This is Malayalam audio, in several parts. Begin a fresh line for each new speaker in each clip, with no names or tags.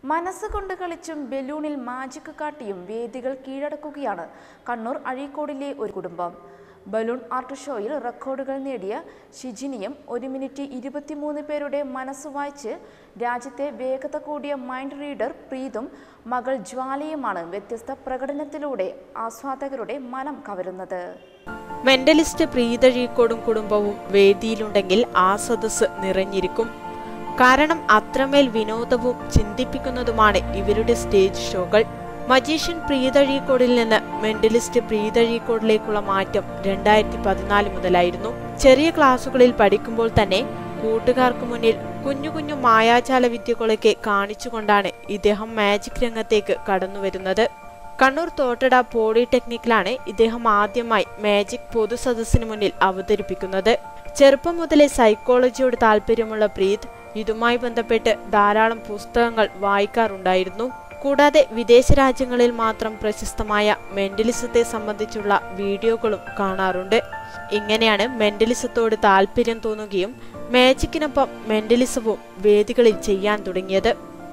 മനസ്സുകൊണ്ട് കളിച്ചും ബലൂണിൽ മാജിക് കാട്ടിയും വേദികൾ കീഴടക്കുകയാണ് കണ്ണൂർ അഴീക്കോടിലെ ഒരു കുടുംബം ബലൂൺ ആർട്ട് ഷോയിൽ റെക്കോർഡുകൾ നേടിയ ഷിജിനിയും ഒരു മിനിറ്റ് ഇരുപത്തിമൂന്ന് പേരുടെ മനസ്സ് വായിച്ച് രാജ്യത്തെ വേഗത കൂടിയ മൈൻഡ് റീഡർ പ്രീതും മകൾ ജ്വാലയുമാണ് വ്യത്യസ്ത പ്രകടനത്തിലൂടെ ആസ്വാദകരുടെ മനം കവരുന്നത്
മെന്റലിസ്റ്റ് പ്രീതഴീക്കോടും കുടുംബവും വേദിയിലുണ്ടെങ്കിൽ ആ സദസ്സ് നിറഞ്ഞിരിക്കും കാരണം അത്രമേൽ വിനോദവും ചിന്തിപ്പിക്കുന്നതുമാണ് ഇവരുടെ സ്റ്റേജ് ഷോകൾ മജീഷ്യൻ പ്രീതഴീക്കോടിൽ നിന്ന് മെന്റലിസ്റ്റ് പ്രീതഴീക്കോടിലേക്കുള്ള മാറ്റം രണ്ടായിരത്തി പതിനാല് മുതലായിരുന്നു ചെറിയ ക്ലാസുകളിൽ പഠിക്കുമ്പോൾ തന്നെ കൂട്ടുകാർക്ക് മുന്നിൽ കുഞ്ഞു കുഞ്ഞു മായാജാല വിദ്യകളൊക്കെ കാണിച്ചുകൊണ്ടാണ് ഇദ്ദേഹം മാജിക് രംഗത്തേക്ക് കടന്നുവരുന്നത് കണ്ണൂർ തോട്ടട പോളിടെക്നിക്കിലാണ് ഇദ്ദേഹം ആദ്യമായി മാജിക് പൊതുസദസ്സിന് മുന്നിൽ അവതരിപ്പിക്കുന്നത് ചെറുപ്പം മുതലേ സൈക്കോളജിയോട് താല്പര്യമുള്ള പ്രീത് ഇതുമായി ബന്ധപ്പെട്ട് ധാരാളം പുസ്തകങ്ങൾ വായിക്കാറുണ്ടായിരുന്നു കൂടാതെ വിദേശ രാജ്യങ്ങളിൽ മാത്രം പ്രശസ്തമായ മെന്റലിസത്തെ സംബന്ധിച്ചുള്ള വീഡിയോകളും കാണാറുണ്ട് ഇങ്ങനെയാണ് മെന്റലിസത്തോട് താല്പര്യം തോന്നുകയും മാജിക്കിനൊപ്പം മെന്റലിസവും വേദികളിൽ ചെയ്യാൻ തുടങ്ങിയത്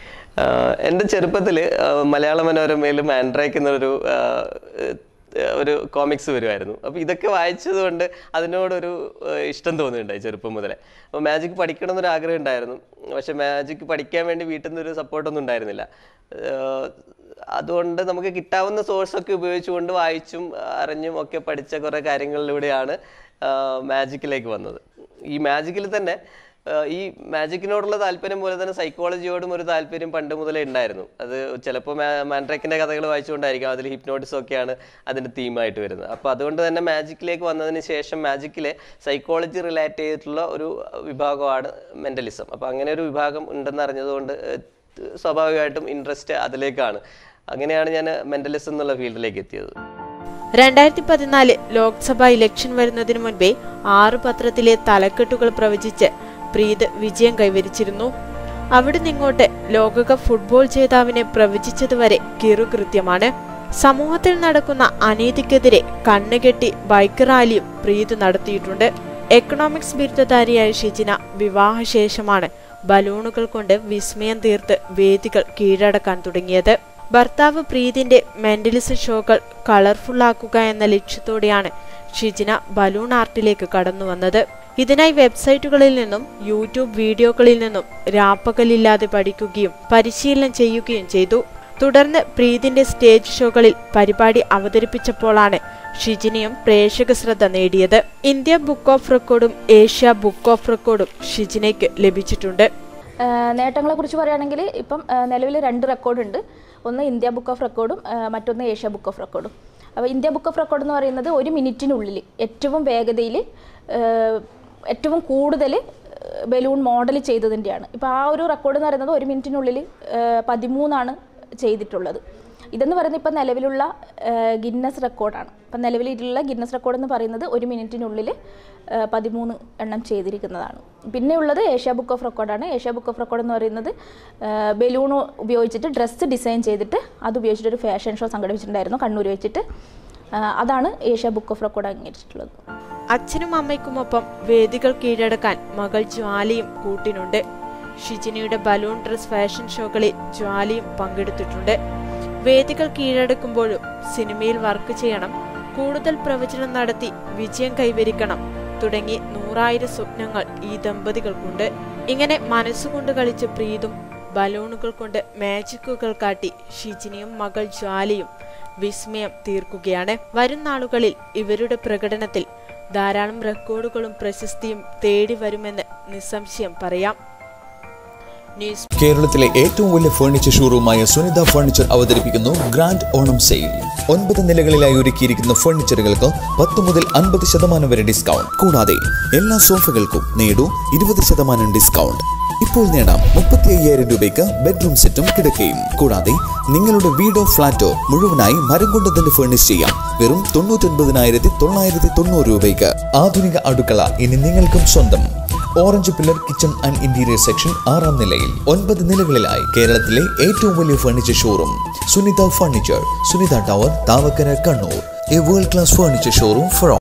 ആഹ് എൻ്റെ ചെറുപ്പത്തിൽ മലയാള മനോരമയിൽ മാൻഡ്രേക്ക് എന്നൊരു ആഹ്, ഏഹ്, ഒരു കോമിക്സ് വരുമായിരുന്നു അപ്പോൾ ഇതൊക്കെ വായിച്ചത് കൊണ്ട് അതിനോടൊരു ഏഹ്, ഇഷ്ടം തോന്നുന്നുണ്ടായി ചെറുപ്പം മുതലേ അപ്പോൾ മാജിക് പഠിക്കണം എന്നൊരു ആഗ്രഹം ഉണ്ടായിരുന്നു പക്ഷെ മാജിക് പഠിക്കാൻ വേണ്ടി വീട്ടിൽ നിന്ന് ഒരു സപ്പോർട്ടൊന്നും ഉണ്ടായിരുന്നില്ല ആഹ്, അതുകൊണ്ട് നമുക്ക് കിട്ടാവുന്ന സോഴ്സൊക്കെ ഉപയോഗിച്ചുകൊണ്ട് വായിച്ചും അറിഞ്ഞും ഒക്കെ പഠിച്ച കുറേ കാര്യങ്ങളിലൂടെയാണ് മാജിക്കിലേക്ക് വന്നത് ഈ മാജിക്കിൽ തന്നെ ആഹ് ഈ മാജിക്കിനോടുള്ള താല്പര്യം പോലെ തന്നെ സൈക്കോളജിയോടും ഒരു താല്പര്യം പണ്ട് മുതലേ ഉണ്ടായിരുന്നു അത് ചിലപ്പോൾ മാൻഡ്രേക്കിന്റെ കഥകൾ വായിച്ചുകൊണ്ടായിരിക്കും അതിൽ ഹിപ്നോട്ടിസം ഒക്കെയാണ് അതിന്റെ തീമായിട്ട് വരുന്നത് അപ്പോൾ അതുകൊണ്ട് തന്നെ മാജിക്കിലേക്ക് വന്നതിന് ശേഷം മാജിക്കിലെ സൈക്കോളജി റിലേറ്റ് ചെയ്തിട്ടുള്ള ഒരു വിഭാഗമാണ് മെന്റലിസം അപ്പോൾ അങ്ങനെ ഒരു വിഭാഗം ഉണ്ടെന്ന് അറിഞ്ഞതുകൊണ്ട് ഏഹ്, സ്വാഭാവികമായിട്ടും ഇൻട്രസ്റ്റ് അതിലേക്കാണ് അങ്ങനെയാണ് ഞാൻ മെന്റലിസം എന്നുള്ള ഫീൽഡിലേക്ക് എത്തിയത്
രണ്ടായിരത്തി പതിനാല് ലോക്സഭാ ഇലക്ഷൻ വരുന്നതിന് മുൻപേ ആറ് പത്രത്തിലെ തലക്കെട്ടുകൾ പ്രവചിച്ച് പ്രീത് വിജയം കൈവരിച്ചിരുന്നു അവിടുന്ന് ഇങ്ങോട്ട് ലോകകപ്പ് ഫുട്ബോൾ ജേതാവിനെ പ്രവചിച്ചതുവരെ കിറുകൃത്യമാണ് സമൂഹത്തിൽ നടക്കുന്ന അനീതിക്കെതിരെ കണ്ണുകെട്ടി ബൈക്ക് റാലിയും പ്രീത് നടത്തിയിട്ടുണ്ട് എക്കണോമിക്സ് ബിരുദധാരിയായ ഷിജിന വിവാഹശേഷമാണ് ബലൂണുകൾ കൊണ്ട് വിസ്മയം തീർത്ത് വേദികൾ കീഴടക്കാൻ തുടങ്ങിയത് ഭർത്താവ് പ്രീതിന്റെ മെന്റലിസം ഷോകൾ കളർഫുള്ളാക്കുക എന്ന ലക്ഷ്യത്തോടെയാണ് ഷിജിന ബലൂൺ ആർട്ടിലേക്ക് കടന്നു വന്നത് ഇതിനായി വെബ്സൈറ്റുകളിൽ നിന്നും യൂട്യൂബ് വീഡിയോകളിൽ നിന്നും രാപ്പകലില്ലാതെ പഠിക്കുകയും പരിശീലനം ചെയ്യുകയും ചെയ്തു തുടർന്ന് പ്രീതിന്റെ സ്റ്റേജ് ഷോകളിൽ പരിപാടി അവതരിപ്പിച്ചപ്പോഴാണ് ഷിജിനയും പ്രേക്ഷക ശ്രദ്ധ നേടിയത് ഇന്ത്യ ബുക്ക് ഓഫ് റെക്കോർഡും ഏഷ്യ ബുക്ക് ഓഫ് റെക്കോർഡും ഷിജിനയ്ക്ക് ലഭിച്ചിട്ടുണ്ട്
നേട്ടങ്ങളെ കുറിച്ച് പറയുകയാണെങ്കിൽ ഇപ്പം നിലവിൽ രണ്ട് റെക്കോർഡുണ്ട് ഒന്ന് ഇന്ത്യ ബുക്ക് ഓഫ് റെക്കോർഡും ആ, മറ്റൊന്ന് ഏഷ്യ ബുക്ക് ഓഫ് റെക്കോർഡും അപ്പോൾ ഇന്ത്യ ബുക്ക് ഓഫ് റെക്കോർഡ് എന്ന് പറയുന്നത് ഒരു മിനിറ്റിനുള്ളിൽ ഏറ്റവും വേഗതയിൽ ഏറ്റവും കൂടുതൽ ബലൂൺ മോഡൽ ചെയ്തതിൻ്റെയാണ് ഇപ്പോൾ ആ ഒരു റെക്കോർഡ് എന്ന് പറയുന്നത് ഒരു മിനിറ്റിനുള്ളിൽ പതിമൂന്നാണ് ചെയ്തിട്ടുള്ളത് ഇതെന്ന് പറയുന്നത് ഇപ്പം നിലവിലുള്ള ഗിന്നസ് റെക്കോർഡാണ് ഇപ്പം നിലവിലുള്ള ഗിന്നസ് റെക്കോർഡ് എന്ന് പറയുന്നത് ഒരു മിനിറ്റിനുള്ളിൽ പതിമൂന്ന് എണ്ണം ചെയ്തിരിക്കുന്നതാണ് പിന്നെ ഉള്ളത് ഏഷ്യ ബുക്ക് ഓഫ് റെക്കോർഡാണ് ഏഷ്യ ബുക്ക് ഓഫ് റെക്കോർഡ് എന്ന് പറയുന്നത് ബലൂൺ ഉപയോഗിച്ചിട്ട് ഡ്രസ്സ് ഡിസൈൻ ചെയ്തിട്ട് അത് ഉപയോഗിച്ചിട്ട് ഒരു ഫാഷൻ ഷോ സംഘടിപ്പിച്ചിട്ടുണ്ടായിരുന്നു കണ്ണൂർ വെച്ചിട്ട് ആ, അതാണ് ഏഷ്യ ബുക്ക് ഓഫ് റെക്കോർഡ് അംഗീകരിച്ചിട്ടുള്ളത്
അച്ഛനും അമ്മയ്ക്കുമൊപ്പം വേദികൾ കീഴടക്കാൻ മകൾ ജ്വാലയും കൂട്ടിനുണ്ട് ഷിജിനിയുടെ ബലൂൺ ഡ്രസ് ഫാഷൻ ഷോകളിൽ ജ്വാലയും പങ്കെടുത്തിട്ടുണ്ട് വേദികൾ കീഴടക്കുമ്പോഴും സിനിമയിൽ വർക്ക് ചെയ്യണം കൂടുതൽ പ്രവചനം നടത്തി വിജയം കൈവരിക്കണം തുടങ്ങി നൂറായിരം സ്വപ്നങ്ങൾ ഈ ദമ്പതികൾക്കുണ്ട് ഇങ്ങനെ മനസ്സുകൊണ്ട് കളിച്ച് പ്രീതും ബലൂണുകൾ കൊണ്ട് മാജിക്കുകൾ കാട്ടി ഷിജിനിയും മകൾ ജ്വാലയും വിസ്മയം തീർക്കുകയാണ് വരും നാളുകളിൽ ഇവരുടെ പ്രകടനത്തിൽ ധാരാളം റെക്കോർഡുകളും പ്രശസ്തിയും തേടി വരുമെന്ന് നിസ്സംശയം പറയാം ന്യൂസ്
കേരളത്തിലെ ഏറ്റവും വലിയ ഫർണിച്ചർ ഷോറൂമായ സുനിത ഫർണിച്ചർ അവതരിപ്പിക്കുന്നു ഗ്രാൻഡ് ഓണം സെയിൽ ഒൻപത് നിലകളിലായി ഒരുക്കിയിരിക്കുന്ന ഫർണിച്ചറുകൾക്ക് പത്ത് മുതൽ അൻപത് ശതമാനം വരെ ഡിസ്കൗണ്ട് കൂടാതെ എല്ലാ സോഫകൾക്കും നേടൂ ഇരുപത് ശതമാനം ഡിസ്കൗണ്ട് ഇപ്പോൾ നേടാം മുപ്പത്തി അയ്യായിരം രൂപയ്ക്ക് ബെഡ്റൂം സെറ്റും കിടക്കയും കൂടാതെ നിങ്ങളുടെ വീടോ ഫ്ളാറ്റോ മുഴുവനായി മരം കൊണ്ട് തന്നെ ഫർണിഷ് ചെയ്യാം വെറും തൊണ്ണൂറ്റൊൻപതിനായിരത്തി തൊള്ളായിരത്തി തൊണ്ണൂറ് രൂപയ്ക്ക് ആധുനിക അടുക്കള ഇനി നിങ്ങൾക്കും സ്വന്തം orange pillar kitchen and interior section ആറാം നിലയിൽ ഒൻപത് നിലകളിലായി കേരളത്തിലെ ഏറ്റവും വലിയ furniture showroom Sunitha furniture Sunitha tower Thavakkara Kannur a world class furniture showroom four